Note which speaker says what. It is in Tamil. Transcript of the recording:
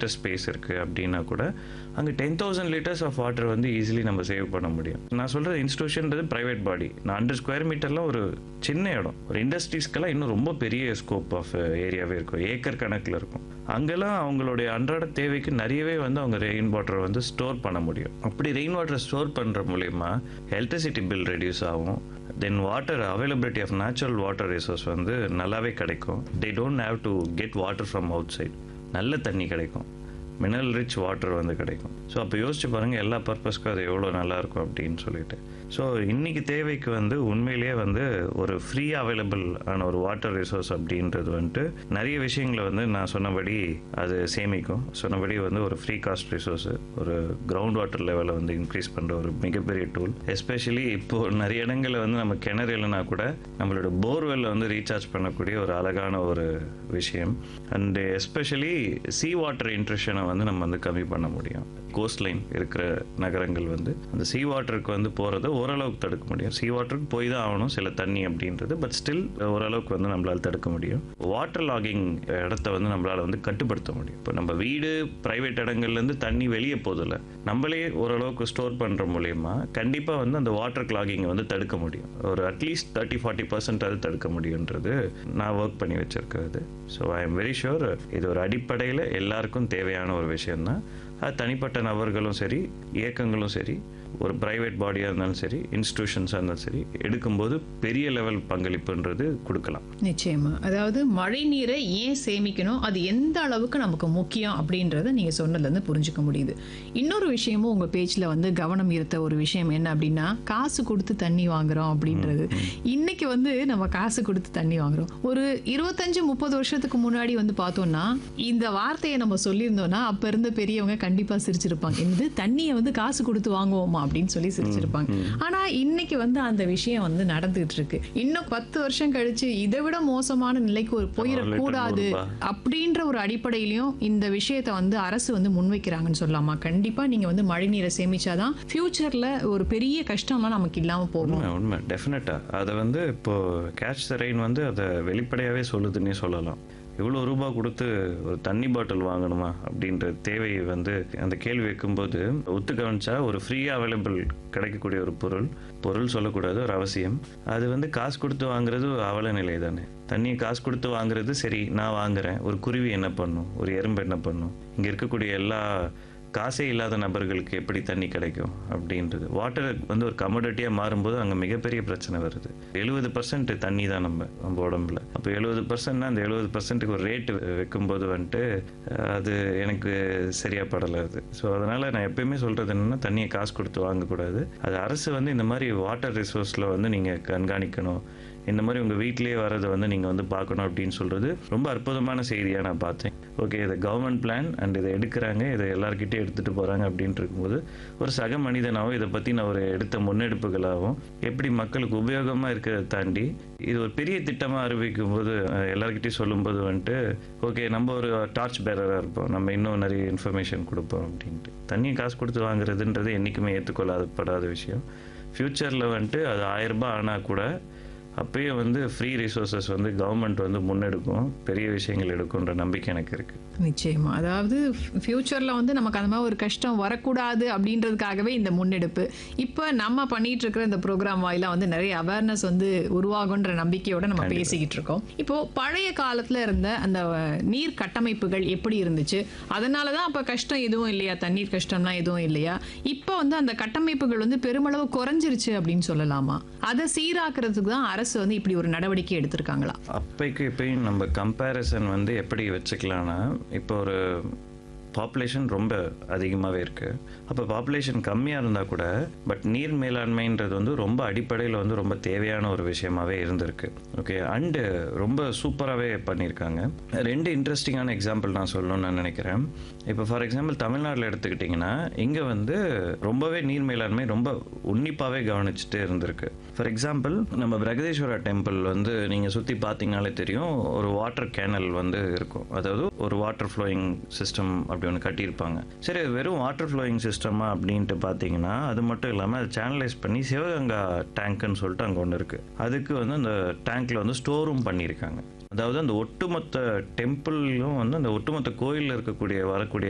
Speaker 1: லிட்டர் ஸ்பேஸ் இருக்குது அப்படின்னா கூட அங்கே ten thousand litres of water வந்து ஈஸிலி நம்ம சேவ் பண்ண முடியும் நான் சொல்கிற இன்ஸ்டியூஷன்றது ப்ரைவேட் பாடி நான் ஹண்ட்ரட் ஸ்கொயர் மீட்டர்லாம் ஒரு சின்ன இடம் ஒரு இண்டஸ்ட்ரீஸ்க்கெல்லாம் இன்னும் ரொம்ப பெரிய ஸ்கோப் ஆஃப் ஏரியாவே இருக்கும் ஏக்கர் கணக்கில் இருக்கும் அங்கெல்லாம் அவங்களுடைய அன்றாட தேவைக்கு நிறையவே வந்து அவங்க ரெயின் வாட்டரை வந்து ஸ்டோர் பண்ண முடியும் அப்படி ரெயின் வாட்டரை ஸ்டோர் பண்ணுற மூலயமா எலக்ட்ரிசிட்டி பில் ரெடியூஸ் ஆகும் then water availability of natural water resource வந்து நல்லாவே கிடைக்கும் they don't have to get water from outside நல்ல தண்ணி கிடைக்கும் மினரல் ரிச் வாட்டர் வந்து கிடைக்கும் ஸோ அப்போ யோசிச்சு பாருங்கள் எல்லா பர்பஸ்க்கும் அது எவ்வளோ நல்லா இருக்கும் அப்படின்னு சொல்லிட்டு ஸோ இன்னைக்கு தேவைக்கு வந்து உண்மையிலேயே வந்து ஒரு ஃப்ரீ அவைலபிள் ஆன ஒரு வாட்டர் ரிசோர்ஸ் அப்படின்றது வந்துட்டு நிறைய விஷயங்களை வந்து நான் சொன்னபடி அது சேமிக்கும் சொன்னபடி வந்து ஒரு ஃப்ரீ காஸ்ட் ரிசோர்ஸு ஒரு கிரவுண்ட் வாட்டர் லெவலை வந்து இன்க்ரீஸ் பண்ணுற ஒரு மிகப்பெரிய டூல் எஸ்பெஷலி இப்போ நிறைய இடங்களில் வந்து நம்ம கிணறு இல்லைனா கூட நம்மளோட போர்வெல்ல வந்து ரீசார்ஜ் பண்ணக்கூடிய ஒரு அழகான ஒரு விஷயம் அண்ட் எஸ்பெஷலி சீ வாட்டர் இன்ட்ரெஷனை வந்து நம்ம வந்து கம்மி பண்ண முடியும் கோஸ்ட் லைன் இருக்கிற நகரங்கள் வந்து அந்த சீ வாட்டருக்கு வந்து போகிறத ஓரளவுக்கு தடுக்க முடியும் சீ வாட்டருக்கு போய் தான் ஆகணும் சில தண்ணி அப்படின்றது பட் ஸ்டில் ஓரளவுக்கு வந்து நம்மளால் தடுக்க முடியும் வாட்டர் லாகிங் இடத்த வந்து நம்மளால் வந்து கட்டுப்படுத்த முடியும் இப்போ நம்ம வீடு ப்ரைவேட் இடங்கள்லேருந்து தண்ணி வெளியே போதில்ல நம்மளே ஓரளவுக்கு ஸ்டோர் பண்ணுற மூலயமா கண்டிப்பாக வந்து அந்த வாட்டர் கிளாகிங்கை வந்து தடுக்க முடியும் ஒரு அட்லீஸ்ட் தேர்ட்டி ஃபார்ட்டி பர்சன்ட் அது தடுக்க முடியுன்றது நான் ஒர்க் பண்ணி வச்சிருக்கிறது so I am very sure இது ஒரு அடிப்படையில் எல்லாருக்கும் தேவையான ஒரு விஷயம்தான் அது தனிப்பட்ட நபர்களும் சரி இயக்கங்களும் சரி ஒரு ப்ரைவேட் பாடியாக இருந்தாலும் சரி இன்ஸ்டிடியூஷன்ஸாக இருந்தாலும் சரி எடுக்கும்போது பெரிய லெவல் பங்களிப்புன்றது கொடுக்கலாம்
Speaker 2: நிச்சயமா அதாவது மழை நீரை ஏன் சேமிக்கணும் அது எந்த அளவுக்கு நமக்கு முக்கியம் அப்படின்றத நீங்க சொன்னதுலேருந்து புரிஞ்சுக்க முடியுது இன்னொரு விஷயமும் உங்க பேச்சில் வந்து கவனம் ஈர்த்த ஒரு விஷயம் என்ன அப்படின்னா காசு கொடுத்து தண்ணி வாங்குறோம் அப்படின்றது இன்னைக்கு வந்து நம்ம காசு கொடுத்து தண்ணி வாங்குறோம் ஒரு இருபத்தஞ்சு முப்பது வருஷத்துக்கு முன்னாடி வந்து பார்த்தோம்னா இந்த வார்த்தையை நம்ம சொல்லியிருந்தோம்னா அப்ப இருந்த பெரியவங்க கண்டிப்பா சிரிச்சிருப்பாங்க என்னது தண்ணியை வந்து காசு கொடுத்து வாங்குவோமா அப்படின்னு சொல்லி சிரிச்சிருப்பாங்க ஆனா இன்னைக்கு வந்து அந்த விஷயம் வந்து நடந்துகிட்டு இருக்கு இன்னும் பத்து வருஷம் கழிச்சு இதை விட மோசமான நிலைக்கு ஒரு போயிடக்கூடாது
Speaker 1: நூறு ரூபாய்.
Speaker 2: அப்படின்ற ஒரு அடிப்படையிலையும் இந்த விஷயத்தை வந்து அரசு வந்து முன்வைக்கிறாங்கன்னு சொல்லலாமா கண்டிப்பா நீங்க வந்து மழை நீரை சேமிச்சாதான் ஃபியூச்சர்ல ஒரு பெரிய கஷ்டம்லாம் நமக்கு இல்லாம போகும்
Speaker 1: உண்மை உண்மை டெஃபினட்டாக அதை வந்து இப்போ கேட்ச் த ரெயின் வந்து அதை வெளிப்படையாகவே சொல்லுதுன்னே சொல்லலாம் இவ்வளோ ரூபா கொடுத்து ஒரு தண்ணி பாட்டில் வாங்கணுமா அப்படின்ற தேவையை வந்து அந்த கேள்வி வைக்கும்போது ஒத்து கவனிச்சா ஒரு ஃப்ரீயாக அவைலபிள் கிடைக்கக்கூடிய ஒரு பொருள் பொருள் சொல்லக்கூடாது ஒரு அவசியம் அது வந்து காசு கொடுத்து வாங்குறது ஒரு அவல நிலை தானே தண்ணியை காசு கொடுத்து வாங்குறது சரி நான் வாங்குறேன் ஒரு குருவி என்ன பண்ணும் ஒரு எறும்பு என்ன பண்ணும் இங்கே இருக்கக்கூடிய எல்லா காசே இல்லாத நபர்களுக்கு எப்படி தண்ணி கிடைக்கும் அப்படின்றது வாட்டர் வந்து ஒரு கமோடிட்டியாக மாறும்போது அங்கே மிகப்பெரிய பிரச்சனை வருது எழுபது பர்சன்ட் தண்ணி தான் நம்ம நம்ம உடம்புல அப்போ எழுபது பர்சன்ட்னா அந்த எழுபது பர்சன்ட்டுக்கு ஒரு ரேட்டு வைக்கும்போது வந்துட்டு அஹ், அது எனக்கு சரியா படலை அது ஸோ அதனால் நான் எப்பயுமே சொல்கிறது என்னென்னா தண்ணியை காசு கொடுத்து வாங்கக்கூடாது அது அரசு வந்து இந்த மாதிரி வாட்டர் ரிசோர்ஸில் வந்து நீங்கள் கண்காணிக்கணும் இந்த மாதிரி உங்கள் வீட்டிலேயே வரதை வந்து நீங்கள் வந்து பார்க்கணும் அப்படின்னு சொல்கிறது ரொம்ப அற்புதமான செய்தியாக நான் பார்த்தேன் ஓகே இதை கவர்மெண்ட் பிளான் அண்ட் இதை எடுக்கிறாங்க இதை எல்லார்கிட்டயும் எடுத்துகிட்டு போகிறாங்க அப்படின்ட்டு இருக்கும்போது ஒரு சக மனிதனாகவும் இதை பற்றி நான் ஒரு எடுத்த முன்னெடுப்புகளாகவும் எப்படி மக்களுக்கு உபயோகமாக இருக்கிறத தாண்டி இது ஒரு பெரிய திட்டமாக அறிவிக்கும் போது அஹ், எல்லார்கிட்டயும் சொல்லும்போது வந்துட்டு ஓகே நம்ம ஒரு டார்ச் பேரராக இருப்போம் நம்ம இன்னும் நிறைய இன்ஃபர்மேஷன் கொடுப்போம் அப்படின்ட்டு தண்ணியை காசு கொடுத்து வாங்குறதுன்றது என்றைக்குமே ஏற்றுக்கொள்ளப்படாத விஷயம் ஃப்யூச்சரில் வந்துட்டு அது ஆயிரம் ரூபாய் ஆனால் கூட அப்பயே வந்து ஃப்ரீ ரிசோர்சஸ் வந்து கவர்மெண்ட் வந்து முன்னெடுக்கும் பெரிய விஷயங்கள் எடுக்கும்ன்ற நம்பிக்கை எனக்கு இருக்குது
Speaker 2: நிச்சயமா அதாவது ஃபியூச்சர்ல வந்து நமக்கு அந்த மாதிரி ஒரு கஷ்டம் வரக்கூடாது அப்படின்றதுக்காகவே இந்த முன்னெடுப்பு இப்போ நம்ம பண்ணிட்டு இருக்கிற இந்த ப்ரோக்ராம் வாயிலா வந்து நிறைய அவேர்னஸ் வந்து உருவாகுன்ற நம்பிக்கையோட நம்ம பேசிக்கிட்டு இருக்கோம் இப்போ பழைய காலத்துல இருந்த அந்த அஹ், நீர் கட்டமைப்புகள் எப்படி இருந்துச்சு அதனால தான் அப்போ கஷ்டம் எதுவும் இல்லையா தண்ணீர் கஷ்டம்லாம் எதுவும் இல்லையா இப்போ வந்து அந்த கட்டமைப்புகள் வந்து பெருமளவு குறைஞ்சிருச்சு அப்படின்னு சொல்லலாமா அதை சீராக்குறதுக்கு தான் அரசு வந்து இப்படி ஒரு நடவடிக்கை எடுத்திருக்காங்களா
Speaker 1: அப்பைக்கு இப்பயும் நம்ம கம்பேரிசன் வந்து எப்படி வச்சுக்கலாம்னா இப்போ ஒரு பாப்புலேஷன் ரொம்ப அதிகமாகவே இருக்குது அப்போ பாப்புலேஷன் கம்மியாக இருந்தால் கூட பட் நீர் மேலாண்மைன்றது வந்து ரொம்ப அடிப்படையில் வந்து ரொம்ப தேவையான ஒரு விஷயமாவே இருந்திருக்கு ஓகே அண்டு ரொம்ப சூப்பராகவே பண்ணியிருக்காங்க ரெண்டு இன்ட்ரெஸ்டிங்கான எக்ஸாம்பிள் நான் சொல்லணும்னு நான் நினைக்கிறேன் இப்போ ஃபார் எக்ஸாம்பிள் தமிழ்நாட்டில் எடுத்துக்கிட்டிங்கன்னா இங்கே வந்து ரொம்பவே நீர் மேலாண்மை ரொம்ப உன்னிப்பாகவே கவனிச்சுட்டு இருந்திருக்கு ஃபார் எக்ஸாம்பிள் நம்ம பிரகதீஸ்வரா டெம்பிள் வந்து நீங்கள் சுற்றி பார்த்தீங்கனாலே தெரியும் ஒரு வாட்டர் கேனல் வந்து இருக்கும் அதாவது ஒரு வாட்டர் ஃப்ளோயிங் சிஸ்டம் அப்படி ஒன்று கட்டியிருப்பாங்க சரி அது வெறும் வாட்டர் ஃப்ளோயிங் சிஸ்டமா அப்படின்ட்டு பார்த்தீங்கன்னா அது மட்டும் இல்லாமல் அதை சேனலைஸ் பண்ணி சிவகங்கா டேங்க்குன்னு சொல்லிட்டு அங்கே ஒன்று இருக்குது அதுக்கு வந்து அந்த டேங்க்கில் வந்து ஸ்டோரும் பண்ணியிருக்காங்க அதாவது அந்த ஒட்டுமொத்த டெம்பிளும் வந்து அந்த ஒட்டுமொத்த கோயிலில் இருக்கக்கூடிய வரக்கூடிய